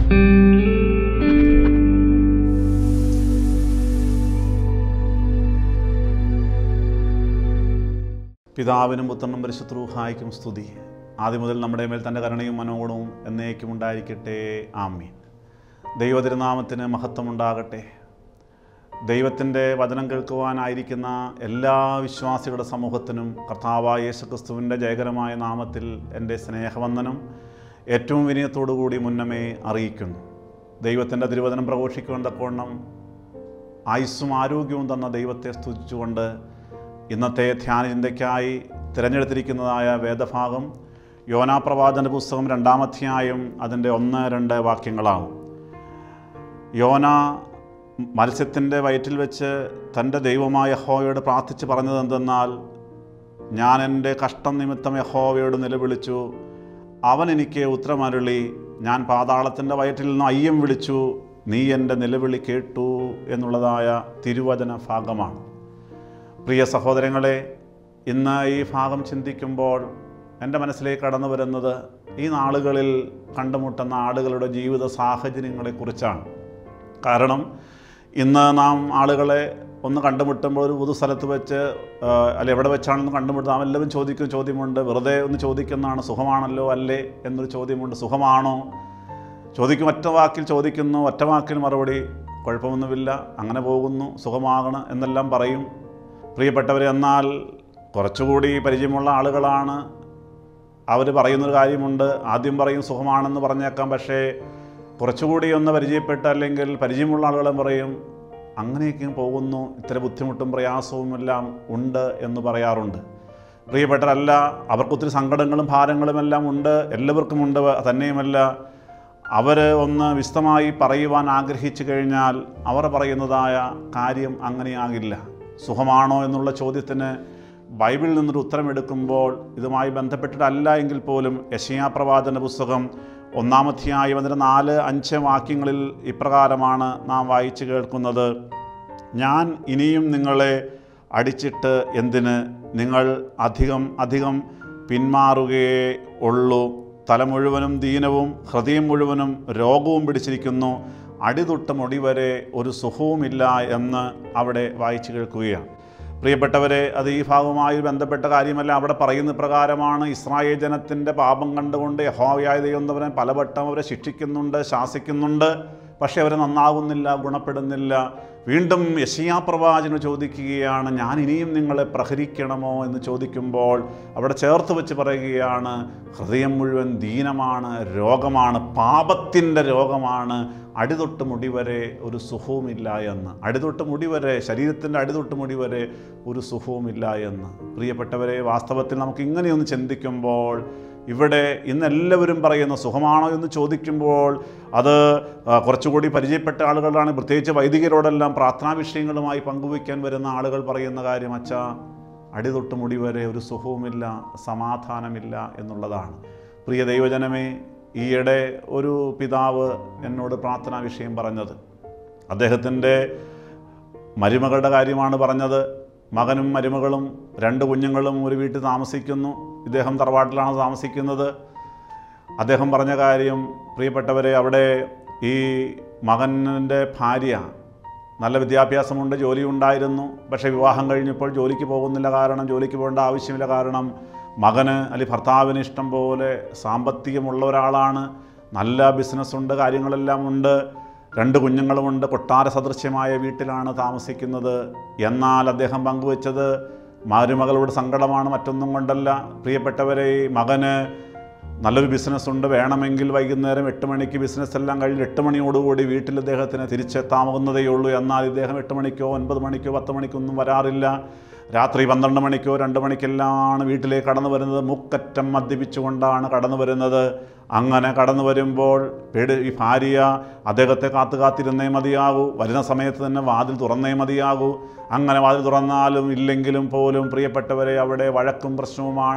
പിതാവിനും പുത്രനും പരിശുദ്രൂഹായിക്കും സ്തുതി ആദ്യം മുതൽ നമ്മുടെ മേൽ തൻ്റെ കരുണയും മനോഗുണവും എന്നേക്കും ഉണ്ടായിരിക്കട്ടെ ആമീൻ ദൈവതിരുനാമത്തിന് മഹത്വമുണ്ടാകട്ടെ ദൈവത്തിൻ്റെ വചനം കേൾക്കുവാനായിരിക്കുന്ന എല്ലാ വിശ്വാസികളുടെ സമൂഹത്തിനും കർത്താവായ യേശുക്രിസ്തുവിൻ്റെ ജയകരമായ നാമത്തിൽ എൻ്റെ സ്നേഹവന്ദനം ഏറ്റവും വിനയത്തോടുകൂടി മുന്നമേ അറിയിക്കുന്നു ദൈവത്തിൻ്റെ തിരുവചനം പ്രഘോഷിക്കുവാൻ തക്കവണ്ണം ആയുസ്സും ആരോഗ്യവും തന്ന ദൈവത്തെ സ്തുതിച്ചുകൊണ്ട് ഇന്നത്തെ ധ്യാന ചിന്തയ്ക്കായി തിരഞ്ഞെടുത്തിരിക്കുന്നതായ വേദഭാഗം യോനാപ്രവാചന പുസ്തകം രണ്ടാമധ്യായം അതിൻ്റെ ഒന്ന് രണ്ട് വാക്യങ്ങളാവും യോന മത്സ്യത്തിൻ്റെ വയറ്റിൽ വെച്ച് തൻ്റെ ദൈവമായ യഹോവയോട് പ്രാർത്ഥിച്ച് പറഞ്ഞത് എന്തെന്നാൽ ഞാൻ എൻ്റെ കഷ്ടം നിമിത്തം യഹോവയോട് നിലവിളിച്ചു അവൻ എനിക്ക് ഉത്തരമരുളി ഞാൻ പാതാളത്തിൻ്റെ വയറ്റിൽ നിന്ന് അയ്യം വിളിച്ചു നീ എൻ്റെ നിലവിളി കേട്ടു എന്നുള്ളതായ തിരുവചന ഭാഗമാണ് പ്രിയ സഹോദരങ്ങളെ ഇന്ന് ഈ ഭാഗം ചിന്തിക്കുമ്പോൾ എൻ്റെ മനസ്സിലേക്ക് കടന്നു വരുന്നത് ഈ നാളുകളിൽ കണ്ടുമുട്ടുന്ന ആളുകളുടെ ജീവിത സാഹചര്യങ്ങളെക്കുറിച്ചാണ് കാരണം ഇന്ന് നാം ആളുകളെ ഒന്ന് കണ്ടുമുട്ടുമ്പോൾ ഒരു പൊതു സ്ഥലത്ത് വെച്ച് ആ, അല്ല എവിടെ വെച്ചാണെന്ന് കണ്ടുമുട്ടുന്നത് നാം എല്ലാവരും ചോദിക്കുന്ന ചോദ്യമുണ്ട് വെറുതെ ഒന്ന് ചോദിക്കുന്നതാണ് സുഖമാണല്ലോ അല്ലേ എന്നൊരു ചോദ്യമുണ്ട് സുഖമാണോ ചോദിക്കും ഒറ്റ വാക്കിൽ ചോദിക്കുന്നു ഒറ്റ വാക്കിൽ മറുപടി കുഴപ്പമൊന്നുമില്ല അങ്ങനെ പോകുന്നു സുഖമാകണം എന്നെല്ലാം പറയും പ്രിയപ്പെട്ടവരെ എന്നാൽ കുറച്ചുകൂടി പരിചയമുള്ള ആളുകളാണ് അവർ പറയുന്നൊരു കാര്യമുണ്ട് ആദ്യം പറയും സുഖമാണെന്ന് പറഞ്ഞേക്കാം പക്ഷേ കുറച്ചുകൂടി ഒന്ന് പരിചയപ്പെട്ട അല്ലെങ്കിൽ പരിചയമുള്ള ആളുകളും പറയും അങ്ങനെയൊക്കെ പോകുന്നു ഇത്ര ബുദ്ധിമുട്ടും പ്രയാസവും എല്ലാം ഉണ്ട് എന്ന് പറയാറുണ്ട് പ്രിയപ്പെട്ടവരല്ല അവർക്കൊത്തിരി സങ്കടങ്ങളും ഭാരങ്ങളും എല്ലാം ഉണ്ട് എല്ലാവർക്കും ഉണ്ട് തന്നെയുമല്ല അവർ ഒന്ന് വിശദമായി പറയുവാൻ ആഗ്രഹിച്ചു കഴിഞ്ഞാൽ അവർ പറയുന്നതായ കാര്യം അങ്ങനെയാകില്ല സുഖമാണോ എന്നുള്ള ചോദ്യത്തിന് ബൈബിളിൽ നിന്നൊരു ഉത്തരമെടുക്കുമ്പോൾ ഇതുമായി ബന്ധപ്പെട്ടിട്ടല്ല എങ്കിൽ പോലും യശയാ പ്രവാചന പുസ്തകം ഒന്നാമധ്യായം അതിൻ്റെ നാല് അഞ്ച് വാക്യങ്ങളിൽ ഇപ്രകാരമാണ് നാം വായിച്ചു കേൾക്കുന്നത് ഞാൻ ഇനിയും നിങ്ങളെ അടിച്ചിട്ട് എന്തിന് നിങ്ങൾ അധികം അധികം പിന്മാറുകയേ ഉള്ളൂ തല മുഴുവനും ദീനവും ഹൃദയം മുഴുവനും രോഗവും പിടിച്ചിരിക്കുന്നു അടിതൊട്ട് മുടി വരെ ഒരു സുഖവുമില്ല എന്ന് അവിടെ വായിച്ചു കേൾക്കുകയാണ് പ്രിയപ്പെട്ടവരെ അത് ഈ ഭാഗവുമായി ബന്ധപ്പെട്ട കാര്യമല്ല അവിടെ പറയുന്ന പ്രകാരമാണ് ഇസ്രായേൽ ജനത്തിൻ്റെ പാപം കണ്ടുകൊണ്ട് യഹോവയായ ദൈവം തവരൻ പലവട്ടം അവരെ ശിക്ഷിക്കുന്നുണ്ട് ശാസിക്കുന്നുണ്ട് പക്ഷേ അവർ നന്നാകുന്നില്ല ഗുണപ്പെടുന്നില്ല വീണ്ടും യശയാ പ്രവാചന ചോദിക്കുകയാണ് ഞാൻ ഇനിയും നിങ്ങളെ പ്രഹരിക്കണമോ എന്ന് ചോദിക്കുമ്പോൾ അവിടെ ചേർത്ത് വെച്ച് പറയുകയാണ് ഹൃദയം മുഴുവൻ ദീനമാണ് രോഗമാണ് പാപത്തിൻ്റെ രോഗമാണ് അടിതൊട്ട് മുടി വരെ ഒരു സുഖവുമില്ല എന്ന് അടിതൊട്ട് മുടി വരെ ശരീരത്തിൻ്റെ അടിതൊട്ട് മുടി വരെ ഒരു സുഖവുമില്ല എന്ന് പ്രിയപ്പെട്ടവരെ വാസ്തവത്തിൽ നമുക്ക് ഇങ്ങനെയൊന്ന് ചിന്തിക്കുമ്പോൾ ഇവിടെ ഇന്ന് എല്ലാവരും പറയുന്ന സുഖമാണോ എന്ന് ചോദിക്കുമ്പോൾ അത് ആ, കുറച്ചുകൂടി പരിചയപ്പെട്ട ആളുകളാണ് പ്രത്യേകിച്ച് വൈദികരോടെല്ലാം പ്രാർത്ഥനാ വിഷയങ്ങളുമായി പങ്കുവയ്ക്കാൻ വരുന്ന ആളുകൾ പറയുന്ന കാര്യം അച്ഛാ അടിതൊട്ട് മുടി വരെ ഒരു സുഖവുമില്ല സമാധാനമില്ല എന്നുള്ളതാണ് പ്രിയ ദൈവജനമേ ഈയിടെ ഒരു പിതാവ് എന്നോട് പ്രാർത്ഥനാ വിഷയം പറഞ്ഞത് അദ്ദേഹത്തിൻ്റെ മരുമകളുടെ കാര്യമാണ് പറഞ്ഞത് മകനും മരുമകളും രണ്ട് കുഞ്ഞുങ്ങളും ഒരു വീട്ടിൽ താമസിക്കുന്നു ഇദ്ദേഹം തറവാട്ടിലാണ് താമസിക്കുന്നത് അദ്ദേഹം പറഞ്ഞ കാര്യം പ്രിയപ്പെട്ടവരെ അവിടെ ഈ മകൻ്റെ ഭാര്യ നല്ല വിദ്യാഭ്യാസമുണ്ട് ജോലി ഉണ്ടായിരുന്നു പക്ഷേ വിവാഹം കഴിഞ്ഞപ്പോൾ ജോലിക്ക് പോകുന്നില്ല കാരണം ജോലിക്ക് പോകേണ്ട ആവശ്യമില്ല കാരണം മകന് അല്ലെങ്കിൽ ഭർത്താവിന് ഇഷ്ടം പോലെ സാമ്പത്തികമുള്ള ഒരാളാണ് നല്ല ബിസിനസ്സുണ്ട് കാര്യങ്ങളെല്ലാം ഉണ്ട് രണ്ട് കുഞ്ഞുങ്ങളുമുണ്ട് കൊട്ടാര സദൃശ്യമായ വീട്ടിലാണ് താമസിക്കുന്നത് എന്നാൽ അദ്ദേഹം പങ്കുവച്ചത് മരുമകളോട് സങ്കടമാണ് മറ്റൊന്നും കൊണ്ടല്ല പ്രിയപ്പെട്ടവരെ ഈ മകന് നല്ലൊരു ബിസിനസ് ഉണ്ട് വേണമെങ്കിൽ വൈകുന്നേരം എട്ട് മണിക്ക് ബിസിനസ് എല്ലാം കഴിഞ്ഞ് എട്ട് മണിയോടുകൂടി വീട്ടിൽ ഇദ്ദേഹത്തിന് തിരിച്ചെത്താവുന്നതേ ഉള്ളൂ എന്നാൽ ഇദ്ദേഹം എട്ട് മണിക്കോ ഒൻപത് മണിക്കോ പത്ത് മണിക്കോ ഒന്നും വരാറില്ല രാത്രി പന്ത്രണ്ട് മണിക്കോ രണ്ട് മണിക്കെല്ലാമാണ് വീട്ടിലേക്ക് കടന്നു വരുന്നത് മുക്കറ്റം മദ്യപിച്ചുകൊണ്ടാണ് കടന്നു വരുന്നത് അങ്ങനെ കടന്നു വരുമ്പോൾ പേടി ഈ ഭാര്യ അദ്ദേഹത്തെ കാത്തു കാത്തിരുന്നേ മതിയാകൂ വരുന്ന സമയത്ത് തന്നെ വാതിൽ തുറന്നേ മതിയാകൂ അങ്ങനെ വാതിൽ തുറന്നാലും ഇല്ലെങ്കിലും പോലും പ്രിയപ്പെട്ടവരെ അവിടെ വഴക്കും പ്രശ്നവുമാണ്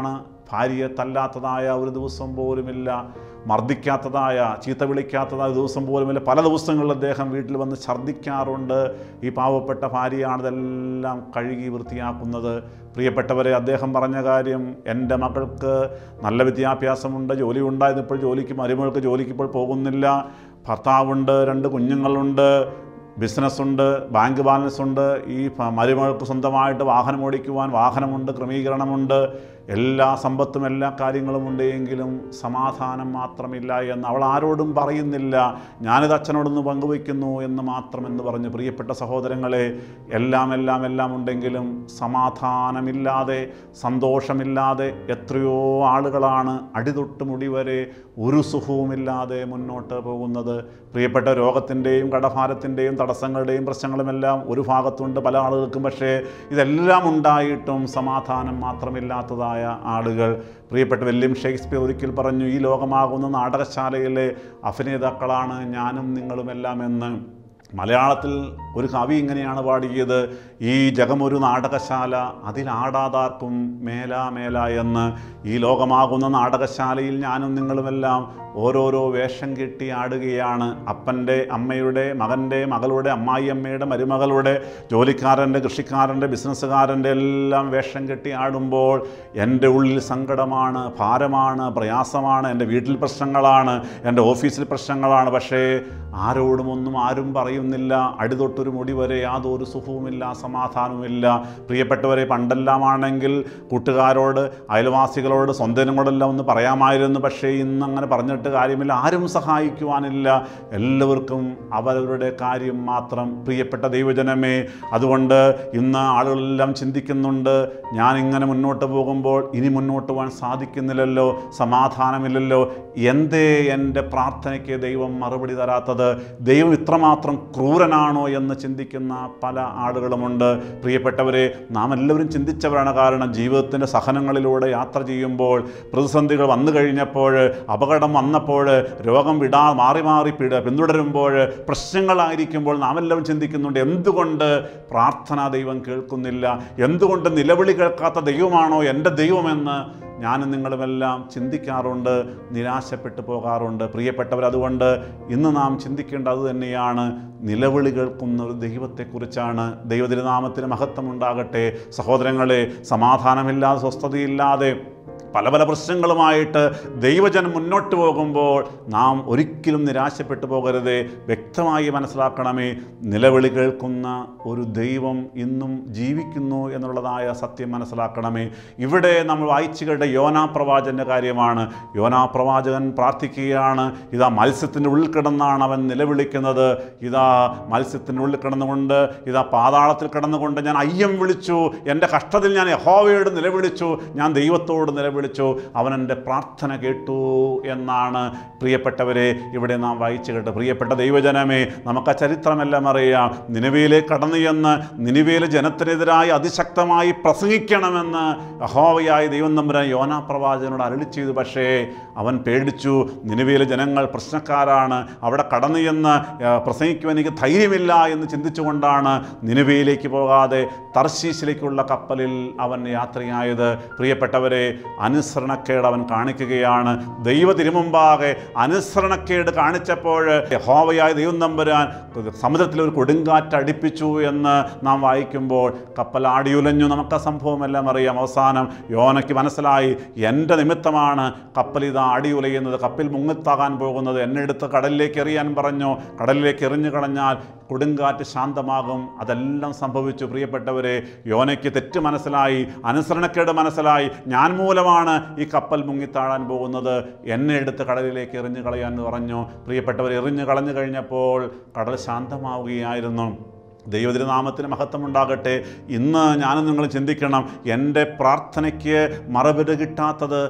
ഭാര്യയെ തല്ലാത്തതായ ഒരു ദിവസം പോലുമില്ല മർദ്ദിക്കാത്തതായ ചീത്ത വിളിക്കാത്തതായ ദിവസം പോലുമില്ല പല ദിവസങ്ങളിൽ അദ്ദേഹം വീട്ടിൽ വന്ന് ഛർദ്ദിക്കാറുണ്ട് ഈ പാവപ്പെട്ട ഭാര്യയാണ് ഇതെല്ലാം കഴുകി വൃത്തിയാക്കുന്നത് പ്രിയപ്പെട്ടവരെ അദ്ദേഹം പറഞ്ഞ കാര്യം എൻ്റെ മകൾക്ക് നല്ല വിദ്യാഭ്യാസമുണ്ട് ജോലി ഉണ്ടായിരുന്നു ഇപ്പോൾ ജോലിക്ക് മരുമകൾക്ക് ജോലിക്ക് ഇപ്പോൾ പോകുന്നില്ല ഭർത്താവുണ്ട് രണ്ട് കുഞ്ഞുങ്ങളുണ്ട് ബിസിനസ്സുണ്ട് ബാങ്ക് ബാലൻസ് ഉണ്ട് ഈ ഫ- മരുമകൾക്ക് സ്വന്തമായിട്ട് വാഹനം ഓടിക്കുവാൻ വാഹനമുണ്ട് ക്രമീകരണമുണ്ട് എല്ലാ സമ്പത്തും എല്ലാ കാര്യങ്ങളും ഉണ്ട് എങ്കിലും സമാധാനം മാത്രമില്ല എന്ന് അവൾ ആരോടും പറയുന്നില്ല ഞാനിത് അച്ഛനോടൊന്ന് പങ്കുവയ്ക്കുന്നു എന്ന് മാത്രം എന്ന് പറഞ്ഞു പ്രിയപ്പെട്ട സഹോദരങ്ങളെ എല്ലാം എല്ലാം എല്ലാം ഉണ്ടെങ്കിലും സമാധാനമില്ലാതെ സന്തോഷമില്ലാതെ എത്രയോ ആളുകളാണ് അടിതൊട്ട് മുടി വരെ ഒരു സുഖവുമില്ലാതെ മുന്നോട്ട് പോകുന്നത് പ്രിയപ്പെട്ട രോഗത്തിൻ്റെയും കടഭാരത്തിൻ്റെയും തടസ്സങ്ങളുടെയും പ്രശ്നങ്ങളുമെല്ലാം ഒരു ഭാഗത്തുണ്ട് പല ആളുകൾക്കും പക്ഷേ ഇതെല്ലാം ഉണ്ടായിട്ടും സമാധാനം മാത്രമില്ലാത്തതായ ആളുകൾ പ്രിയപ്പെട്ട വില്യം ഷേക്സ്പിയർ ഒരിക്കൽ പറഞ്ഞു ഈ ലോകമാകുന്ന നാടകശാലയിലെ അഭിനേതാക്കളാണ് ഞാനും നിങ്ങളുമെല്ലാം എന്ന് മലയാളത്തിൽ ഒരു കവി ഇങ്ങനെയാണ് പാടിയത് ഈ ജഗമൊരു നാടകശാല അതിലാടാതാർക്കും മേലാ മേല എന്ന് ഈ ലോകമാകുന്ന നാടകശാലയിൽ ഞാനും നിങ്ങളുമെല്ലാം ഓരോരോ വേഷം കെട്ടി ആടുകയാണ് അപ്പൻ്റെ അമ്മയുടെ മകൻ്റെ മകളുടെ അമ്മായിയമ്മയുടെ മരുമകളുടെ ജോലിക്കാരൻ്റെ കൃഷിക്കാരൻ്റെ ബിസിനസ്സുകാരൻ്റെ എല്ലാം വേഷം കെട്ടി ആടുമ്പോൾ എൻ്റെ ഉള്ളിൽ സങ്കടമാണ് ഭാരമാണ് പ്രയാസമാണ് എൻ്റെ വീട്ടിൽ പ്രശ്നങ്ങളാണ് എൻ്റെ ഓഫീസിൽ പ്രശ്നങ്ങളാണ് പക്ഷേ ആരോടും ഒന്നും ആരും പറയുന്നില്ല അടിതൊട്ടൊരു മുടി വരെ യാതൊരു സുഖവുമില്ല സമാധാനവുമില്ല പ്രിയപ്പെട്ടവരെ പണ്ടെല്ലാമാണെങ്കിൽ കൂട്ടുകാരോട് അയൽവാസികളോട് സ്വന്തങ്ങളോടെല്ലാം ഒന്ന് പറയാമായിരുന്നു പക്ഷേ ഇന്ന് അങ്ങനെ പറഞ്ഞിട്ട് കാര്യമില്ല ആരും സഹായിക്കുവാനില്ല എല്ലാവർക്കും അവരവരുടെ കാര്യം മാത്രം പ്രിയപ്പെട്ട ദൈവജനമേ അതുകൊണ്ട് ഇന്ന് ആളുകളെല്ലാം ചിന്തിക്കുന്നുണ്ട് ഞാൻ ഇങ്ങനെ മുന്നോട്ട് പോകുമ്പോൾ ഇനി മുന്നോട്ട് പോകാൻ സാധിക്കുന്നില്ലല്ലോ സമാധാനമില്ലല്ലോ എന്തേ എൻ്റെ പ്രാർത്ഥനയ്ക്ക് ദൈവം മറുപടി തരാത്തത് ദൈവം ഇത്രമാത്രം ക്രൂരനാണോ എന്ന് ചിന്തിക്കുന്ന പല ആളുകളുമുണ്ട് പ്രിയപ്പെട്ടവരെ നാം എല്ലാവരും ചിന്തിച്ചവരാണ് കാരണം ജീവിതത്തിൻ്റെ സഹനങ്ങളിലൂടെ യാത്ര ചെയ്യുമ്പോൾ പ്രതിസന്ധികൾ വന്നു കഴിഞ്ഞപ്പോൾ അപകടം വന്നപ്പോൾ രോഗം വിടാ മാറി മാറി പിട പിന്തുടരുമ്പോൾ പ്രശ്നങ്ങളായിരിക്കുമ്പോൾ നാം എല്ലാവരും ചിന്തിക്കുന്നുണ്ട് എന്തുകൊണ്ട് പ്രാർത്ഥന ദൈവം കേൾക്കുന്നില്ല എന്തുകൊണ്ട് നിലവിളി കേൾക്കാത്ത ദൈവമാണോ എൻ്റെ ദൈവമെന്ന് ഞാനും നിങ്ങളുമെല്ലാം ചിന്തിക്കാറുണ്ട് നിരാശപ്പെട്ടു പോകാറുണ്ട് പ്രിയപ്പെട്ടവർ അതുകൊണ്ട് ഇന്ന് നാം ചിന്തിക്കേണ്ടത് അത് തന്നെയാണ് നിലവിളി കേൾക്കുന്ന ഒരു ദൈവത്തെക്കുറിച്ചാണ് ദൈവതിരുനാമത്തിന് മഹത്വം ഉണ്ടാകട്ടെ സഹോദരങ്ങളെ സമാധാനമില്ലാതെ സ്വസ്ഥതയില്ലാതെ പല പല പ്രശ്നങ്ങളുമായിട്ട് ദൈവജനം മുന്നോട്ട് പോകുമ്പോൾ നാം ഒരിക്കലും നിരാശപ്പെട്ടു പോകരുത് വ്യക്തമായി മനസ്സിലാക്കണമേ നിലവിളി കേൾക്കുന്ന ഒരു ദൈവം ഇന്നും ജീവിക്കുന്നു എന്നുള്ളതായ സത്യം മനസ്സിലാക്കണമേ ഇവിടെ നമ്മൾ വായിച്ചു കേട്ട യോനാ പ്രവാചകൻ്റെ കാര്യമാണ് യോനാ പ്രവാചകൻ പ്രാർത്ഥിക്കുകയാണ് ഇതാ മത്സ്യത്തിൻ്റെ ഉള്ളിൽ കിടന്നാണ് അവൻ നിലവിളിക്കുന്നത് ഇതാ മത്സ്യത്തിൻ്റെ ഉള്ളിൽ കിടന്നുകൊണ്ട് ഇതാ പാതാളത്തിൽ കിടന്നുകൊണ്ട് ഞാൻ അയ്യം വിളിച്ചു എൻ്റെ കഷ്ടത്തിൽ ഞാൻ യഹോവയോട് നിലവിളിച്ചു ഞാൻ ദൈവത്തോട് നിലവിളിച്ചു അവൻ എൻ്റെ പ്രാർത്ഥന കേട്ടു എന്നാണ് പ്രിയപ്പെട്ടവരെ ഇവിടെ നാം വായിച്ചു കേട്ടത് പ്രിയപ്പെട്ട ദൈവജനമേ നമുക്ക് ആ ചരിത്രമെല്ലാം അറിയാം നിലവിലേക്ക് കടന്നു ചെന്ന് നിലവിലെ ജനത്തിനെതിരായി അതിശക്തമായി പ്രസംഗിക്കണമെന്ന് യഹോവയായ ദൈവം തമ്പുരാൻ യോനാ പ്രവാചകനോട് അരളി ചെയ്തു പക്ഷേ അവൻ പേടിച്ചു നിലവിലെ ജനങ്ങൾ പ്രശ്നക്കാരാണ് അവിടെ കടന്നു ചെന്ന് ആ, പ്രസംഗിക്കുവാൻ എനിക്ക് ധൈര്യമില്ല എന്ന് ചിന്തിച്ചുകൊണ്ടാണ് നിലവിലേക്ക് പോകാതെ തർശീശിലേക്കുള്ള കപ്പലിൽ അവൻ യാത്രയായത് പ്രിയപ്പെട്ടവരെ അനുസരണക്കേട് അവൻ കാണിക്കുകയാണ് ദൈവ തിരുമുമ്പാകെ അനുസരണക്കേട് കാണിച്ചപ്പോൾ യഹോവയായ ദൈവം തമ്പുരാൻ സമുദ്രത്തിൽ ഒരു കൊടുങ്കാറ്റ് അടുപ്പിച്ചു എന്ന് നാം വായിക്കുമ്പോൾ കപ്പൽ ആടിയുലഞ്ഞു നമുക്ക് ആ സംഭവമെല്ലാം അറിയാം അവസാനം യോനയ്ക്ക് മനസ്സിലായി എൻ്റെ നിമിത്തമാണ് കപ്പൽ ഇതാ അടിയുലയുന്നത് കപ്പൽ മുങ്ങിത്താകാൻ പോകുന്നത് എന്നെ എടുത്ത് കടലിലേക്ക് എറിയാൻ പറഞ്ഞു കടലിലേക്ക് എറിഞ്ഞു കളഞ്ഞാൽ കൊടുങ്കാറ്റ് ശാന്തമാകും അതെല്ലാം സംഭവിച്ചു പ്രിയപ്പെട്ടവരെ യോനയ്ക്ക് തെറ്റ് മനസ്സിലായി അനുസരണക്കേട് മനസ്സിലായി ഞാൻ മൂലമാണ് ഈ കപ്പൽ മുങ്ങിത്താഴാൻ പോകുന്നത് എന്നെ എടുത്ത് കടലിലേക്ക് എറിഞ്ഞു കളയാൻ പറഞ്ഞു പ്രിയപ്പെട്ടവർ എറിഞ്ഞു കളഞ്ഞു കഴിഞ്ഞപ്പോൾ കടൽ ശാന്തമാവുകയായിരുന്നു ദൈവതിരുനാമത്തിന് മഹത്വമുണ്ടാകട്ടെ ഇന്ന് ഞാനും നിങ്ങൾ ചിന്തിക്കണം എൻ്റെ പ്രാർത്ഥനയ്ക്ക് മറുപടി കിട്ടാത്തത്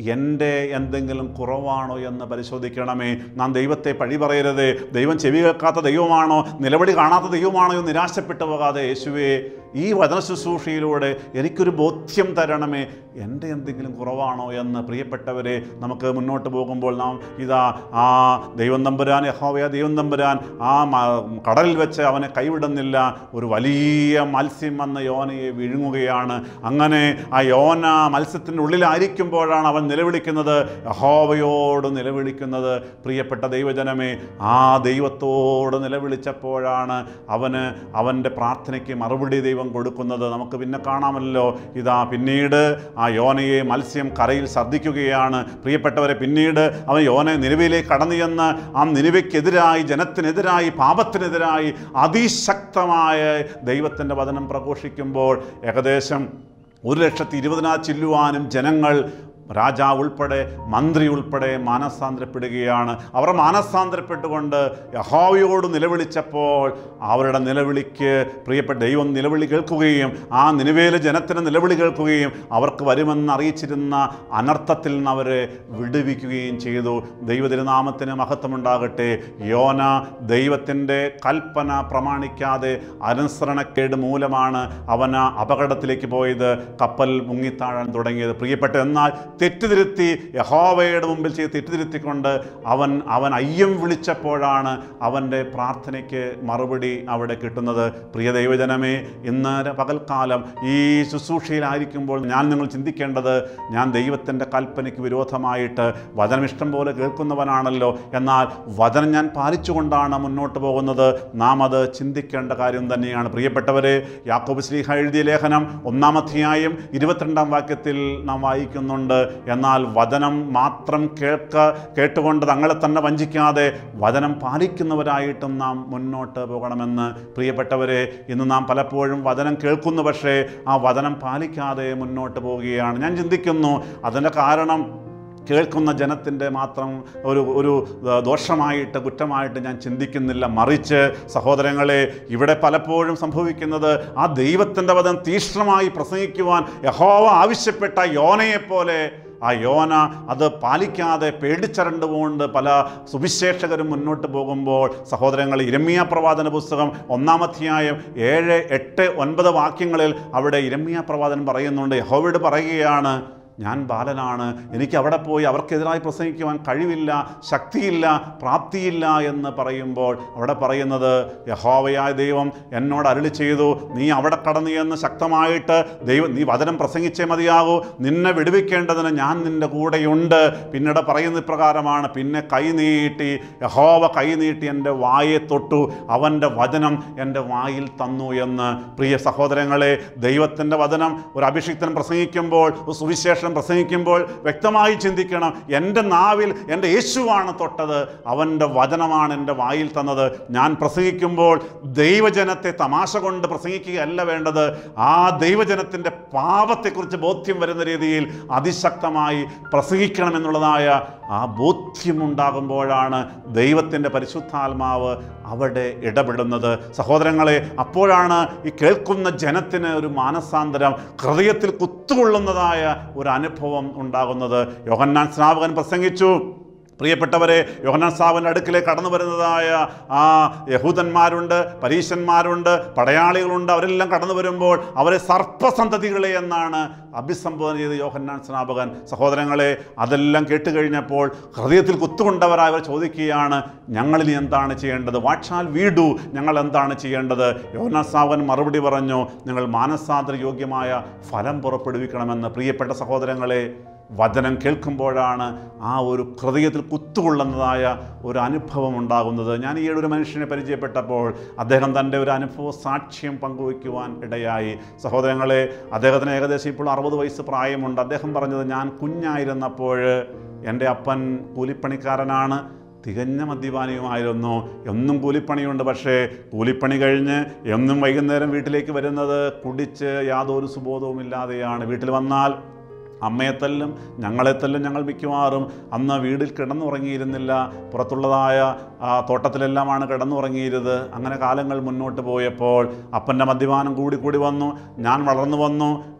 എൻ്റെ എന്തെങ്കിലും കുറവാണോ എന്ന് പരിശോധിക്കണമേ നാം ദൈവത്തെ പഴി പറയരുത് ദൈവം ചെവി കേൾക്കാത്ത ദൈവമാണോ നിലവിളി കാണാത്ത ദൈവമാണോ എന്ന് നിരാശപ്പെട്ടു പോകാതെ യേശുവേ ഈ വചന ശുശ്രൂഷയിലൂടെ എനിക്കൊരു ബോധ്യം തരണമേ എൻ്റെ എന്തെങ്കിലും കുറവാണോ എന്ന് പ്രിയപ്പെട്ടവരെ നമുക്ക് മുന്നോട്ട് പോകുമ്പോൾ നാം ഇതാ ആ ദൈവം തമ്പുരാൻ യഹോവയ ദൈവം തമ്പുരാൻ ആ മ- കടലിൽ വെച്ച് അവനെ കൈവിടുന്നില്ല ഒരു വലിയ മത്സ്യം വന്ന് യോനയെ വിഴുങ്ങുകയാണ് അങ്ങനെ ആ യോന മത്സ്യത്തിൻ്റെ ഉള്ളിലായിരിക്കുമ്പോഴാണ് അവൻ നിലവിളിക്കുന്നത് യഹോവയോട് നിലവിളിക്കുന്നത് പ്രിയപ്പെട്ട ദൈവജനമേ ആ ദൈവത്തോട് നിലവിളിച്ചപ്പോഴാണ് അവന് അവൻ്റെ പ്രാർത്ഥനയ്ക്ക് മറുപടി ദൈവം കൊടുക്കുന്നത് നമുക്ക് പിന്നെ കാണാമല്ലോ ഇതാ പിന്നീട് ആ യോനയെ മത്സ്യം കരയിൽ ശ്രദ്ധിക്കുകയാണ് പ്രിയപ്പെട്ടവരെ പിന്നീട് അവൻ യോന നിലവിലേക്ക് കടന്നു ചെന്ന് ആ നിലവിക്കെതിരായി ജനത്തിനെതിരായി പാപത്തിനെതിരായി അതിശക്തമായ ദൈവത്തിൻ്റെ വചനം പ്രഘോഷിക്കുമ്പോൾ ഏകദേശം ഒരു ലക്ഷത്തി ഇരുപതിനാ ചില്ലുവാനും ജനങ്ങൾ രാജാവ് ഉൾപ്പെടെ മന്ത്രി ഉൾപ്പെടെ മാനസാന്തരപ്പെടുകയാണ് അവർ മാനസാന്തരപ്പെട്ടുകൊണ്ട് യഹോവയോട് നിലവിളിച്ചപ്പോൾ അവരുടെ നിലവിളിക്ക് പ്രിയപ്പെട്ട ദൈവം നിലവിളി കേൾക്കുകയും ആ നിലവേലെ ജനത്തിന് നിലവിളി കേൾക്കുകയും അവർക്ക് വരുമെന്ന് അറിയിച്ചിരുന്ന അനർത്ഥത്തിൽ നിന്ന് അവരെ വിടുവിക്കുകയും ചെയ്തു ദൈവതിരുനാമത്തിന് മഹത്വമുണ്ടാകട്ടെ യോന ദൈവത്തിൻ്റെ കൽപ്പന പ്രമാണിക്കാതെ അനുസരണക്കേട് മൂലമാണ് അവന് അപകടത്തിലേക്ക് പോയത് കപ്പൽ മുങ്ങിത്താഴാൻ തുടങ്ങിയത് പ്രിയപ്പെട്ട എന്നാൽ തെറ്റുതിരുത്തി യഹോവയുടെ മുമ്പിൽ ചെയ്ത് തെറ്റുതിരുത്തിക്കൊണ്ട് അവൻ അവൻ അയ്യം വിളിച്ചപ്പോഴാണ് അവൻ്റെ പ്രാർത്ഥനയ്ക്ക് മറുപടി അവിടെ കിട്ടുന്നത് പ്രിയ ദൈവജനമേ ഇന്ന് പകൽക്കാലം ഈ ശുശ്രൂഷയിലായിരിക്കുമ്പോൾ ഞാൻ നിങ്ങൾ ചിന്തിക്കേണ്ടത് ഞാൻ ദൈവത്തിൻ്റെ കൽപ്പനയ്ക്ക് വിരോധമായിട്ട് വചനം ഇഷ്ടം പോലെ കേൾക്കുന്നവനാണല്ലോ എന്നാൽ വചനം ഞാൻ പാലിച്ചുകൊണ്ടാണ് മുന്നോട്ട് പോകുന്നത് നാം അത് ചിന്തിക്കേണ്ട കാര്യം തന്നെയാണ് പ്രിയപ്പെട്ടവരെ യാക്കോബ് ശ്രീഹ എഴുതിയ ലേഖനം ഒന്നാം അധ്യായം ഇരുപത്തിരണ്ടാം വാക്യത്തിൽ നാം വായിക്കുന്നുണ്ട് എന്നാൽ വചനം മാത്രം കേൾക്ക കേട്ടുകൊണ്ട് തങ്ങളെ തന്നെ വഞ്ചിക്കാതെ വചനം പാലിക്കുന്നവരായിട്ടും നാം മുന്നോട്ട് പോകണമെന്ന് പ്രിയപ്പെട്ടവരെ ഇന്ന് നാം പലപ്പോഴും വചനം കേൾക്കുന്നു പക്ഷേ ആ വചനം പാലിക്കാതെ മുന്നോട്ട് പോവുകയാണ് ഞാൻ ചിന്തിക്കുന്നു അതിൻ്റെ കാരണം കേൾക്കുന്ന ജനത്തിൻ്റെ മാത്രം ഒരു ഒരു ആ, ദോഷമായിട്ട് കുറ്റമായിട്ട് ഞാൻ ചിന്തിക്കുന്നില്ല മറിച്ച് സഹോദരങ്ങളെ ഇവിടെ പലപ്പോഴും സംഭവിക്കുന്നത് ആ ദൈവത്തിൻ്റെ വചനം തീക്ഷ്ണമായി പ്രസംഗിക്കുവാൻ യഹോവ ആവശ്യപ്പെട്ട യോനയെപ്പോലെ ആ യോന അത് പാലിക്കാതെ പേടിച്ചരണ്ടുകൊണ്ട് പല സുവിശേഷകരും മുന്നോട്ട് പോകുമ്പോൾ സഹോദരങ്ങൾ ഇരമ്യ പ്രവാചന പുസ്തകം ഒന്നാമധ്യായം ഏഴ് എട്ട് ഒൻപത് വാക്യങ്ങളിൽ അവിടെ ഇരമ്യ പ്രവാചകൻ പറയുന്നുണ്ട് യഹോവയോട് പറയുകയാണ് ഞാൻ ബാലനാണ് എനിക്ക് അവിടെ പോയി അവർക്കെതിരായി പ്രസംഗിക്കുവാൻ കഴിവില്ല ശക്തിയില്ല പ്രാപ്തിയില്ല എന്ന് പറയുമ്പോൾ അവിടെ പറയുന്നത് യഹോവയായ ദൈവം എന്നോട് അരുളി ചെയ്തു നീ അവിടെ കടന്നു എന്ന് ശക്തമായിട്ട് ദൈവം നീ വചനം പ്രസംഗിച്ചേ മതിയാകൂ നിന്നെ വിടുവിക്കേണ്ടതിന് ഞാൻ നിൻ്റെ കൂടെയുണ്ട് പിന്നീട് പറയുന്ന ഇപ്രകാരമാണ് പിന്നെ കൈ നീട്ടി യഹോവ കൈ നീട്ടി എൻ്റെ വായെ തൊട്ടു അവൻ്റെ വചനം എൻ്റെ വായിൽ തന്നു എന്ന് പ്രിയ സഹോദരങ്ങളെ ദൈവത്തിൻ്റെ വചനം ഒരു അഭിഷിക്തൻ പ്രസംഗിക്കുമ്പോൾ ഒരു സുവിശേഷം പ്രസംഗിക്കുമ്പോൾ വ്യക്തമായി ചിന്തിക്കണം എൻ്റെ നാവിൽ എൻ്റെ യേശുവാണ് തൊട്ടത് അവൻ്റെ വചനമാണ് എൻ്റെ വായിൽ തന്നത് ഞാൻ പ്രസംഗിക്കുമ്പോൾ ദൈവജനത്തെ തമാശ കൊണ്ട് പ്രസംഗിക്കുകയല്ല വേണ്ടത് ആ ദൈവജനത്തിൻ്റെ പാപത്തെക്കുറിച്ച് ബോധ്യം വരുന്ന രീതിയിൽ അതിശക്തമായി പ്രസംഗിക്കണമെന്നുള്ളതായ ആ ബോധ്യമുണ്ടാകുമ്പോഴാണ് ദൈവത്തിൻ്റെ പരിശുദ്ധാത്മാവ് അവിടെ ഇടപെടുന്നത് സഹോദരങ്ങളെ അപ്പോഴാണ് ഈ കേൾക്കുന്ന ജനത്തിന് ഒരു മാനസാന്തരം ഹൃദയത്തിൽ കുത്തുകൊള്ളുന്നതായ ഒരു അനുഭവം ഉണ്ടാകുന്നത് യോഹന്നാൻ സ്നാപകൻ പ്രസംഗിച്ചു പ്രിയപ്പെട്ടവരെ യോഹന്നാൻ സാബിൻ്റെ അടുക്കിലേക്ക് കടന്നു വരുന്നതായ ആ യഹൂദന്മാരുണ്ട് പരീശന്മാരുണ്ട് പടയാളികളുണ്ട് അവരെല്ലാം കടന്നു വരുമ്പോൾ അവരെ സർപ്പസന്തതികളെ എന്നാണ് അഭിസംബോധന ചെയ്ത് യോഹന്നാൻ സ്നാപകൻ സഹോദരങ്ങളെ അതെല്ലാം കേട്ടുകഴിഞ്ഞപ്പോൾ ഹൃദയത്തിൽ കുത്തുകൊണ്ടവരായവർ ചോദിക്കുകയാണ് ഞങ്ങളിൽ ഇനി എന്താണ് ചെയ്യേണ്ടത് വാക്ഷാൽ വീടു ഞങ്ങൾ എന്താണ് ചെയ്യേണ്ടത് യോഹന്നാൻ സ്നാപകൻ മറുപടി പറഞ്ഞു നിങ്ങൾ മാനസാന്തര യോഗ്യമായ ഫലം പുറപ്പെടുവിക്കണമെന്ന് പ്രിയപ്പെട്ട സഹോദരങ്ങളെ വചനം കേൾക്കുമ്പോഴാണ് ആ ഒരു ഹൃദയത്തിൽ കുത്തുകൊള്ളുന്നതായ ഒരു അനുഭവം ഉണ്ടാകുന്നത് ഞാൻ ഈ ഒരു മനുഷ്യനെ പരിചയപ്പെട്ടപ്പോൾ അദ്ദേഹം തൻ്റെ ഒരു അനുഭവ സാക്ഷ്യം പങ്കുവയ്ക്കുവാൻ ഇടയായി സഹോദരങ്ങളെ അദ്ദേഹത്തിന് ഏകദേശം ഇപ്പോൾ അറുപത് വയസ്സ് പ്രായമുണ്ട് അദ്ദേഹം പറഞ്ഞത് ഞാൻ കുഞ്ഞായിരുന്നപ്പോൾ എൻ്റെ അപ്പൻ കൂലിപ്പണിക്കാരനാണ് തികഞ്ഞ മദ്യപാനിയുമായിരുന്നു എന്നും കൂലിപ്പണിയുണ്ട് പക്ഷേ കൂലിപ്പണി കഴിഞ്ഞ് എന്നും വൈകുന്നേരം വീട്ടിലേക്ക് വരുന്നത് കുടിച്ച് യാതൊരു സുബോധവും ഇല്ലാതെയാണ് വീട്ടിൽ വന്നാൽ അമ്മയെ തല്ലും ഞങ്ങളെ തല്ലും ഞങ്ങൾ മിക്കവാറും അന്ന് വീട്ടിൽ കിടന്നുറങ്ങിയിരുന്നില്ല പുറത്തുള്ളതായ ആ, തോട്ടത്തിലെല്ലാമാണ് കിടന്നുറങ്ങിയിരുന്നത് അങ്ങനെ കാലങ്ങൾ മുന്നോട്ട് പോയപ്പോൾ അപ്പൻ്റെ മദ്യപാനം കൂടി കൂടി വന്നു ഞാൻ വളർന്നു വന്നു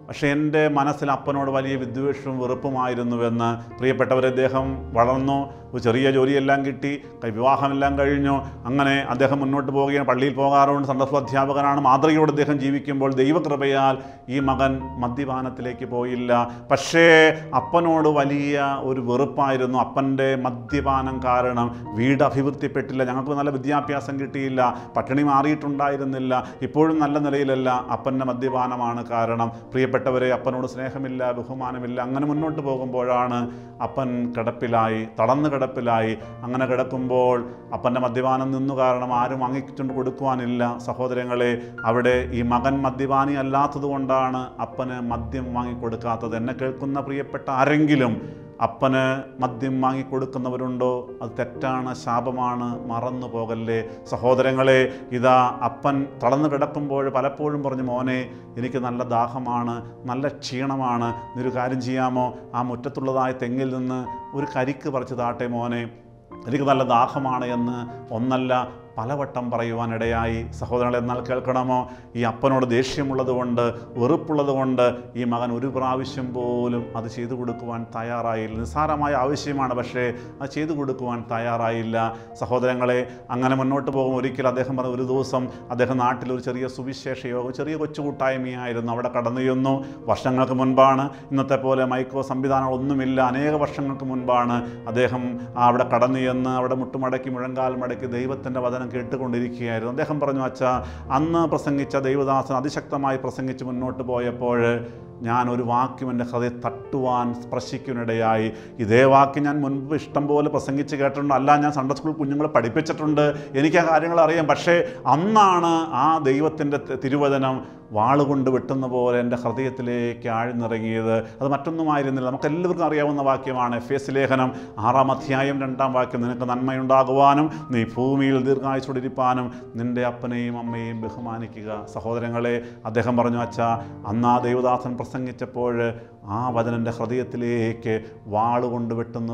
പക്ഷേ എൻ്റെ മനസ്സിൽ അപ്പനോട് വലിയ വിദ്വേഷവും വെറുപ്പുമായിരുന്നുവെന്ന് പ്രിയപ്പെട്ടവരെ അദ്ദേഹം വളർന്നു ഒരു ചെറിയ ജോലിയെല്ലാം കിട്ടി കൈ- വിവാഹമെല്ലാം കഴിഞ്ഞു അങ്ങനെ അദ്ദേഹം മുന്നോട്ട് പോവുകയാണ് പള്ളിയിൽ പോകാറുണ്ട് സന്ദർഭ അധ്യാപകനാണ് മാതൃകയോട് അദ്ദേഹം ജീവിക്കുമ്പോൾ ദൈവകൃപയാൽ ഈ മകൻ മദ്യപാനത്തിലേക്ക് പോയില്ല പക്ഷേ അപ്പനോട് വലിയ ഒരു വെറുപ്പായിരുന്നു അപ്പൻ്റെ മദ്യപാനം കാരണം വീട് അഭിവൃദ്ധിപ്പെട്ടില്ല ഞങ്ങൾക്ക് നല്ല വിദ്യാഭ്യാസം കിട്ടിയില്ല പട്ടിണി മാറിയിട്ടുണ്ടായിരുന്നില്ല ഇപ്പോഴും നല്ല നിലയിലല്ല അപ്പൻ്റെ മദ്യപാനമാണ് കാരണം പ്രിയപ്പെട്ടവരെ അപ്പനോട് സ്നേഹമില്ല ബഹുമാനമില്ല അങ്ങനെ മുന്നോട്ട് പോകുമ്പോഴാണ് അപ്പൻ കിടപ്പിലായി തളർന്ന് കിടപ്പിലായി അങ്ങനെ കിടക്കുമ്പോൾ അപ്പൻ്റെ മദ്യപാനം നിന്നു കാരണം ആരും വാങ്ങിക്കൊണ്ട് കൊടുക്കുവാനില്ല സഹോദരങ്ങളെ അവിടെ ഈ മകൻ മദ്യപാനി അല്ലാത്തത് കൊണ്ടാണ് അപ്പന് മദ്യം വാങ്ങിക്കൊടുക്കാത്തത് എന്നെ കേൾക്കുന്ന പ്രിയപ്പെട്ട ആരെങ്കിലും അപ്പന് മദ്യം വാങ്ങിക്കൊടുക്കുന്നവരുണ്ടോ അത് തെറ്റാണ് ശാപമാണ് മറന്നു പോകല്ലേ സഹോദരങ്ങളെ ഇതാ അപ്പൻ തളർന്നു കിടക്കുമ്പോൾ പലപ്പോഴും പറഞ്ഞു മോനെ എനിക്ക് നല്ല ദാഹമാണ് നല്ല ക്ഷീണമാണ് നീ ഒരു കാര്യം ചെയ്യാമോ ആ മുറ്റത്തുള്ളതായ തെങ്ങിൽ നിന്ന് ഒരു കരിക്ക് പറിച്ച് താട്ടെ മോനെ എനിക്ക് നല്ല ദാഹമാണ് എന്ന് ഒന്നല്ല പലവട്ടം പറയുവാനിടയായി സഹോദരങ്ങൾ എന്നാൽ കേൾക്കണമോ ഈ അപ്പനോട് ദേഷ്യമുള്ളത് കൊണ്ട് വെറുപ്പുള്ളത് കൊണ്ട് ഈ മകൻ ഒരു പ്രാവശ്യം പോലും അത് ചെയ്തു കൊടുക്കുവാൻ തയ്യാറായില്ല നിസ്സാരമായ ആവശ്യമാണ് പക്ഷേ അത് ചെയ്തു കൊടുക്കുവാൻ തയ്യാറായില്ല സഹോദരങ്ങളെ അങ്ങനെ മുന്നോട്ട് പോകും ഒരിക്കൽ അദ്ദേഹം പറഞ്ഞ ഒരു ദിവസം അദ്ദേഹം നാട്ടിൽ ഒരു ചെറിയ സുവിശേഷ യോഗം ചെറിയ കൊച്ചു കൂട്ടായ്മയായിരുന്നു അവിടെ കടന്നു ചെന്നു വർഷങ്ങൾക്ക് മുൻപാണ് ഇന്നത്തെ പോലെ മൈക്രോ സംവിധാനങ്ങളൊന്നുമില്ല അനേക വർഷങ്ങൾക്ക് മുൻപാണ് അദ്ദേഹം അവിടെ കടന്നു ചെന്ന് അവിടെ മുട്ടുമടക്കി മുഴങ്കാൽ മടക്കി ദൈവത്തിൻ്റെ വചനം കേട്ടുകൊണ്ടിരിക്കുകയായിരുന്നു അദ്ദേഹം പറഞ്ഞു അച്ഛാ അന്ന് പ്രസംഗിച്ച ദൈവദാസൻ അതിശക്തമായി പ്രസംഗിച്ച് മുന്നോട്ട് പോയപ്പോൾ ഞാൻ ഒരു വാക്യം എൻ്റെ ഹൃദയം തട്ടുവാൻ സ്പർശിക്കുന്നിടയായി ഇതേ വാക്യം ഞാൻ മുൻപ് ഇഷ്ടം പോലെ പ്രസംഗിച്ച് കേട്ടിട്ടുണ്ട് അല്ല ഞാൻ സൺഡേ സ്കൂൾ കുഞ്ഞുങ്ങളെ പഠിപ്പിച്ചിട്ടുണ്ട് എനിക്ക് ആ കാര്യങ്ങൾ അറിയാം പക്ഷേ അന്നാണ് ആ ദൈവത്തിൻ്റെ തിരുവചനം വാളുകൊണ്ട് വെട്ടുന്ന പോലെ എൻ്റെ ഹൃദയത്തിലേക്ക് ആഴ്ന്നിറങ്ങിയത് അത് മറ്റൊന്നുമായിരുന്നില്ല നമുക്ക് എല്ലാവർക്കും അറിയാവുന്ന വാക്യമാണ് എഫ് എസ് ലേഖനം ആറാം അധ്യായം രണ്ടാം വാക്യം നിനക്ക് നന്മയുണ്ടാകുവാനും നീ ഭൂമിയിൽ ദീർഘായുസോടിരിപ്പാനും നിൻ്റെ അപ്പനെയും അമ്മയെയും ബഹുമാനിക്കുക സഹോദരങ്ങളെ അദ്ദേഹം പറഞ്ഞു അച്ഛാ അന്ന് ആ ദൈവദാസൻ പ്രസംഗിച്ചപ്പോൾ ആ വചനൻ്റെ ഹൃദയത്തിലേക്ക് വാളുകൊണ്ട് വെട്ടുന്ന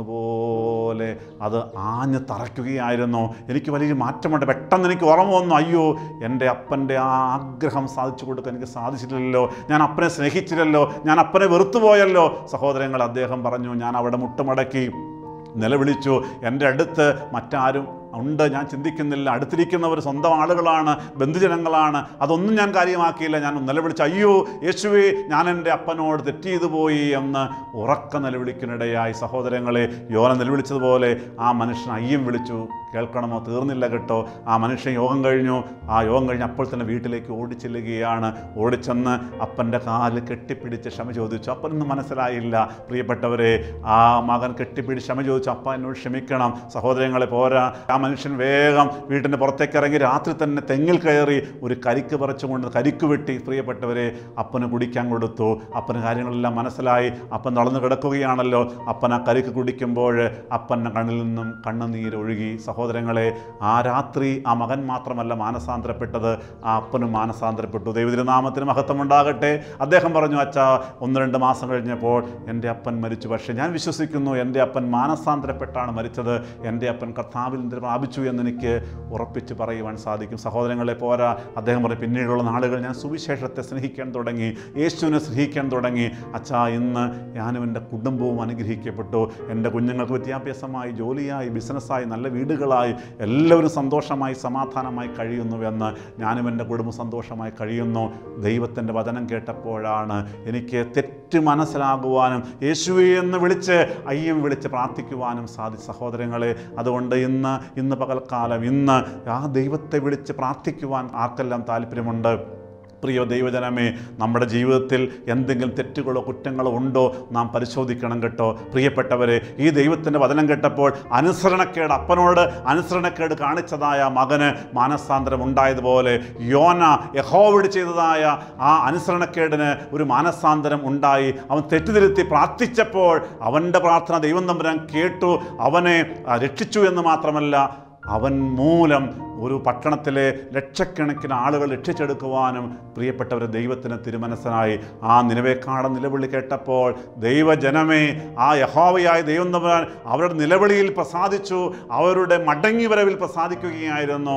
പോലെ അത് ആഞ്ഞ് തറയ്ക്കുകയായിരുന്നു എനിക്ക് വലിയ മാറ്റമുണ്ട് പെട്ടെന്ന് എനിക്ക് ഓർമ്മ വന്നു അയ്യോ എൻ്റെ അപ്പൻ്റെ ആ ആഗ്രഹം സാധിച്ചു കൊടുക്കാൻ എനിക്ക് സാധിച്ചില്ലല്ലോ ഞാൻ അപ്പനെ സ്നേഹിച്ചില്ലല്ലോ ഞാൻ അപ്പനെ വെറുത്തുപോയല്ലോ സഹോദരങ്ങൾ അദ്ദേഹം പറഞ്ഞു ഞാൻ അവിടെ മുട്ടുമടക്കി നിലവിളിച്ചു എൻ്റെ അടുത്ത് മറ്റാരും ഉണ്ട് ഞാൻ ചിന്തിക്കുന്നില്ല അടുത്തിരിക്കുന്നവർ സ്വന്തം ആളുകളാണ് ബന്ധുജനങ്ങളാണ് അതൊന്നും ഞാൻ കാര്യമാക്കിയില്ല ഞാൻ നിലവിളിച്ചു അയ്യോ യേശുവേ ഞാൻ എൻ്റെ അപ്പനോട് തെറ്റ് ചെയ്തു പോയി എന്ന് ഉറക്ക നിലവിളിക്കുന്നിടയായി സഹോദരങ്ങളെ യോന നിലവിളിച്ചതുപോലെ ആ മനുഷ്യൻ അയ്യം വിളിച്ചു കേൾക്കണമോ തീർന്നില്ല കേട്ടോ ആ മനുഷ്യൻ യോഗം കഴിഞ്ഞു ആ യോഗം കഴിഞ്ഞ് അപ്പോൾ തന്നെ വീട്ടിലേക്ക് ഓടിച്ചെല്ലുകയാണ് ഓടിച്ചെന്ന് അപ്പൻ്റെ കാല് കെട്ടിപ്പിടിച്ച് ക്ഷമ ചോദിച്ചു അപ്പനൊന്നും മനസ്സിലായില്ല പ്രിയപ്പെട്ടവരെ ആ മകൻ കെട്ടിപ്പിടിച്ച് ക്ഷമ ചോദിച്ചു അപ്പ എന്നോട് ക്ഷമിക്കണം സഹോദരങ്ങളെ പോരാ ആ മനുഷ്യൻ വേഗം വീട്ടിൻ്റെ പുറത്തേക്ക് ഇറങ്ങി രാത്രി തന്നെ തെങ്ങിൽ കയറി ഒരു കരിക്ക് പറിച്ചുകൊണ്ട് കരിക്ക് വെട്ടി പ്രിയപ്പെട്ടവരെ അപ്പന് കുടിക്കാൻ കൊടുത്തു അപ്പന് കാര്യങ്ങളെല്ലാം മനസ്സിലായി അപ്പൻ തളർന്നു കിടക്കുകയാണല്ലോ അപ്പൻ ആ കരിക്ക് കുടിക്കുമ്പോൾ അപ്പൻ്റെ കണ്ണിൽ നിന്നും കണ്ണുനീര് ഒഴുകി സഹോദരങ്ങളെ ആ രാത്രി ആ മകൻ മാത്രമല്ല മാനസാന്തരപ്പെട്ടത് ആ അപ്പനും മാനസാന്തരപ്പെട്ടു ദൈവതിരുനാമത്തിന് മഹത്വം ഉണ്ടാകട്ടെ അദ്ദേഹം പറഞ്ഞു അച്ഛാ ഒന്ന് രണ്ട് മാസം കഴിഞ്ഞപ്പോൾ എൻ്റെ അപ്പൻ മരിച്ചു പക്ഷേ ഞാൻ വിശ്വസിക്കുന്നു എൻ്റെ അപ്പൻ മാനസാന്തരപ്പെട്ടാണ് മരിച്ചത് എൻ്റെ അപ്പൻ കർത്താവിൽ നിന്ന് പ്രാപിച്ചു എന്നെനിക്ക് ഉറപ്പിച്ച് പറയുവാൻ സാധിക്കും സഹോദരങ്ങളെ പോരാ അദ്ദേഹം പറയും പിന്നീടുള്ള നാളുകൾ ഞാൻ സുവിശേഷത്തെ സ്നേഹിക്കാൻ തുടങ്ങി യേശുവിനെ സ്നേഹിക്കാൻ തുടങ്ങി അച്ഛാ ഇന്ന് ഞാനും എൻ്റെ കുടുംബവും അനുഗ്രഹിക്കപ്പെട്ടു എൻ്റെ കുഞ്ഞുങ്ങൾക്ക് വിദ്യാഭ്യാസമായി ജോലിയായി ബിസിനസ്സായി നല്ല വീടുകളായി എല്ലാവരും സന്തോഷമായി സമാധാനമായി കഴിയുന്നുവെന്ന് ഞാനും എൻ്റെ കുടുംബം സന്തോഷമായി കഴിയുന്നു ദൈവത്തിൻ്റെ വചനം കേട്ടപ്പോഴാണ് എനിക്ക് തെറ്റ് മനസ്സിലാകുവാനും യേശുവെ എന്ന് വിളിച്ച് അയ്യം വിളിച്ച് പ്രാർത്ഥിക്കുവാനും സാധിച്ചു സഹോദരങ്ങളെ അതുകൊണ്ട് ഇന്ന് ഇന്ന് പകൽക്കാലം ഇന്ന് ആ ദൈവത്തെ വിളിച്ച് പ്രാർത്ഥിക്കുവാൻ ആർക്കെല്ലാം താല്പര്യമുണ്ട് പ്രിയ ദൈവജനമേ നമ്മുടെ ജീവിതത്തിൽ എന്തെങ്കിലും തെറ്റുകളോ കുറ്റങ്ങളോ ഉണ്ടോ നാം പരിശോധിക്കണം കേട്ടോ പ്രിയപ്പെട്ടവരെ ഈ ദൈവത്തിൻ്റെ വചനം കേട്ടപ്പോൾ അനുസരണക്കേട് അപ്പനോട് അനുസരണക്കേട് കാണിച്ചതായ മകന് മാനസാന്തരം ഉണ്ടായതുപോലെ യോന യഹോവോട് ചെയ്തതായ ആ അനുസരണക്കേടിന് ഒരു മാനസാന്തരം ഉണ്ടായി അവൻ തെറ്റുതിരുത്തി പ്രാർത്ഥിച്ചപ്പോൾ അവൻ്റെ പ്രാർത്ഥന ദൈവം തമ്പുരാൻ കേട്ടു അവനെ ആ, രക്ഷിച്ചു എന്ന് മാത്രമല്ല അവൻ മൂലം ഒരു പട്ടണത്തിലെ ലക്ഷക്കണക്കിന് ആളുകൾ രക്ഷിച്ചെടുക്കുവാനും പ്രിയപ്പെട്ടവർ ദൈവത്തിന് തിരുമനസ്സനായി ആ നിലവേക്കാട നിലവിളി കേട്ടപ്പോൾ ദൈവജനമേ ആ യഹോവയായ ദൈവം തമ്പുരാൻ അവരുടെ നിലവിളിയിൽ പ്രസാദിച്ചു അവരുടെ മടങ്ങി വരവിൽ പ്രസാദിക്കുകയായിരുന്നു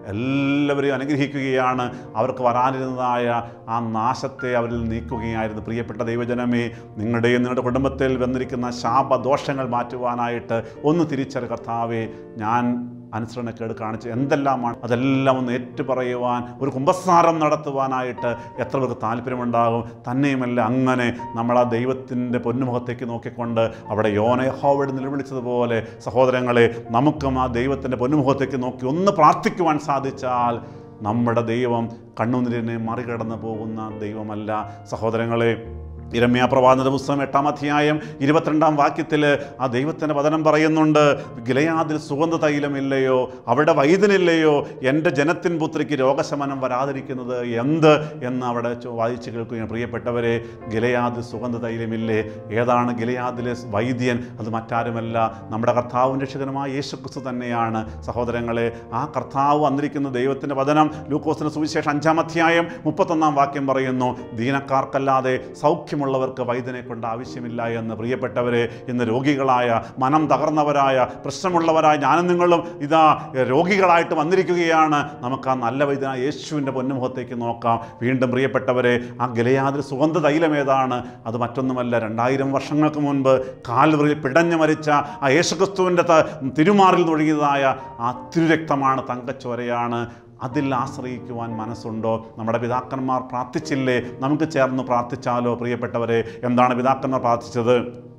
എല്ലാവരെയും അനുഗ്രഹിക്കുകയാണ് അവർക്ക് വരാനിരുന്നതായ ആ നാശത്തെ അവരിൽ നീക്കുകയായിരുന്നു പ്രിയപ്പെട്ട ദൈവജനമേ നിങ്ങളുടെയും നിങ്ങളുടെ കുടുംബത്തിൽ വന്നിരിക്കുന്ന ശാപദോഷങ്ങൾ മാറ്റുവാനായിട്ട് ഒന്ന് തിരിച്ചറി കർത്താവേ ഞാൻ അനുസരണക്കേട് കാണിച്ച് എന്തെല്ലാമാണ് അതെല്ലാം ഒന്ന് ഏറ്റുപറയുവാൻ ഒരു കുമ്പസാരം നടത്തുവാനായിട്ട് എത്ര പേർക്ക് താല്പര്യമുണ്ടാകും തന്നെയുമല്ല അങ്ങനെ നമ്മൾ ആ ദൈവത്തിൻ്റെ പൊന്നുമുഖത്തേക്ക് നോക്കിക്കൊണ്ട് അവിടെ യോനെ ഹോവഡ് നിലവിളിച്ചതുപോലെ സഹോദരങ്ങളെ നമുക്കും ആ ദൈവത്തിൻ്റെ പൊന്നുമുഖത്തേക്ക് നോക്കി ഒന്ന് പ്രാർത്ഥിക്കുവാൻ സാധിച്ചാൽ നമ്മുടെ ദൈവം കണ്ണുനീരിനെ മറികടന്ന് പോകുന്ന ദൈവമല്ല സഹോദരങ്ങളെ ഇരമ്യ പ്രവാചന പുസ്തകം എട്ടാം അധ്യായം ഇരുപത്തിരണ്ടാം വാക്യത്തിൽ ആ ദൈവത്തിൻ്റെ വചനം പറയുന്നുണ്ട് ഗിലയാദിൽ സുഗന്ധ തൈലമില്ലയോ അവിടെ വൈദ്യനില്ലയോ എൻ്റെ ജനത്തിൻ പുത്രിക്ക് രോഗശമനം വരാതിരിക്കുന്നത് എന്ത് എന്ന് അവിടെ ചോ- വായിച്ച് കേൾക്കുകയാണ് പ്രിയപ്പെട്ടവരെ ഗിലയാദിൽ സുഗന്ധ തൈലമില്ലേ ഏതാണ് ഗിലയാദിലെ വൈദ്യൻ അത് മറ്റാരുമല്ല നമ്മുടെ കർത്താവും രക്ഷകനുമായ യേശുക്രിസ്തു തന്നെയാണ് സഹോദരങ്ങളെ ആ കർത്താവ് വന്നിരിക്കുന്ന ദൈവത്തിൻ്റെ വചനം ലൂക്കോസിന് സുവിശേഷം അഞ്ചാം അധ്യായം മുപ്പത്തൊന്നാം വാക്യം പറയുന്നു ദീനക്കാർക്കല്ലാതെ സൗഖ്യമുള്ളവർക്ക് വൈദ്യനെ കൊണ്ട് ആവശ്യമില്ല എന്ന് പ്രിയപ്പെട്ടവരെ ഇന്ന് രോഗികളായ മനം തകർന്നവരായ പ്രശ്നമുള്ളവരായ ഞാനും നിങ്ങളും ഇതാ രോഗികളായിട്ട് വന്നിരിക്കുകയാണ് നമുക്ക് ആ നല്ല വൈദ്യനായ യേശുവിൻ്റെ പൊന്നുമുഖത്തേക്ക് നോക്കാം വീണ്ടും പ്രിയപ്പെട്ടവരെ ആ ഗലയാതിൽ സുഗന്ധ തൈലം ഏതാണ് അത് മറ്റൊന്നുമല്ല രണ്ടായിരം വർഷങ്ങൾക്ക് മുൻപ് കാൽവറിയിൽ പിടഞ്ഞു മരിച്ച ആ യേശുക്രിസ്തുവിൻ്റെ ത- തിരുമാറിൽ ഒഴുകിയതായ ആ തിരുരക്തമാണ് തങ്കച്ചോരയാണ് അതിൽ ആശ്രയിക്കുവാൻ മനസ്സുണ്ടോ നമ്മുടെ പിതാക്കന്മാർ പ്രാർത്ഥിച്ചില്ലേ നമുക്ക് ചേർന്ന് പ്രാർത്ഥിച്ചാലോ പ്രിയപ്പെട്ടവരെ എന്താണ് പിതാക്കന്മാർ പ്രാർത്ഥിച്ചത്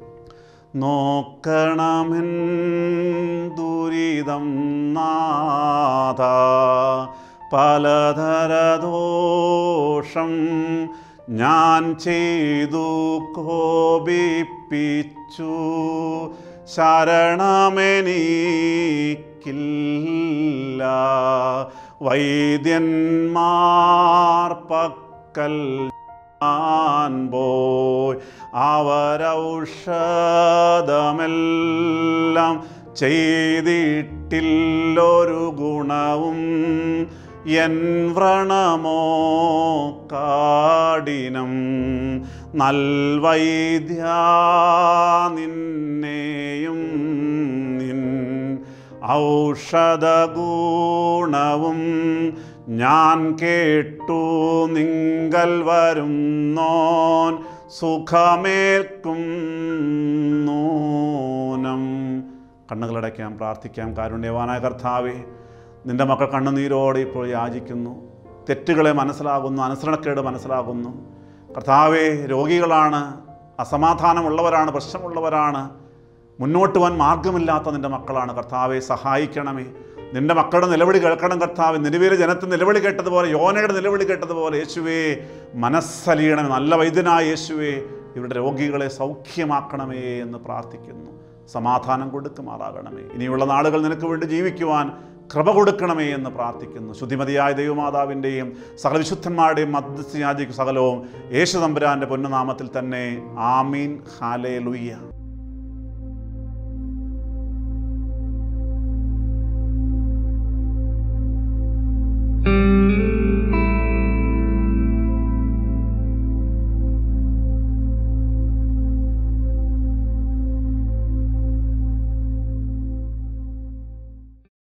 നോക്കണമെൻ ദുരിതം നാഥ പലതരദോഷം ഞാൻ ചെയ്തു കോപിപ്പിച്ചു ശരണമെനിക്കില്ല വൈദ്യന്മാർ പക്കൽ ഞാൻ പോയി അവരൗഷധമെല്ലാം ചെയ്തിട്ടില്ലൊരു ഗുണവും എൻ വ്രണമോ കാടിനം നൽവൈദ്യ നിന്നെയും നിൻ ഔഷധഗുണവും ഞാൻ കേട്ടു നിങ്കൽ വരുന്നോൻ സുഖമേൽക്കും നൂനം കണ്ണുകളടയ്ക്കാം പ്രാർത്ഥിക്കാം കാരുണ്യവാനായ കർത്താവേ നിൻ്റെ മക്കൾ കണ്ണുനീരോടെ ഇപ്പോൾ യാചിക്കുന്നു തെറ്റുകളെ മനസ്സിലാകുന്നു അനുസരണക്കേട് മനസ്സിലാകുന്നു കർത്താവെ രോഗികളാണ് അസമാധാനമുള്ളവരാണ് പ്രശ്നമുള്ളവരാണ് മുന്നോട്ട് പോകാൻ മാർഗമില്ലാത്ത നിൻ്റെ മക്കളാണ് കർത്താവെ സഹായിക്കണമേ നിൻ്റെ മക്കളുടെ നിലവിളി കേൾക്കണം കർത്താവ് നിലവിലെ ജനത്തിന് നിലവിളി കേട്ടതുപോലെ യോനയുടെ നിലവിളി കേട്ടതുപോലെ യേശുവേ മനസ്സലിയണമേ നല്ല വൈദ്യനായ യേശുവേ ഇവരുടെ രോഗികളെ സൗഖ്യമാക്കണമേ എന്ന് പ്രാർത്ഥിക്കുന്നു സമാധാനം കൊടുക്കുമാറാകണമേ ഇനിയുള്ള നാളുകൾ നിനക്ക് വേണ്ടി ജീവിക്കുവാൻ കൃപ കൊടുക്കണമേ എന്ന് പ്രാർത്ഥിക്കുന്നു ശുദ്ധിമതിയായ ദൈവമാതാവിൻ്റെയും സകല വിശുദ്ധന്മാരുടെയും മധ്യസ്ഥയാജിക്ക് സകലവും യേശു തമ്പുരാൻ്റെ പൊന്നുനാമത്തിൽ തന്നെ ആമീൻ ഹാലേ ലുയ്യ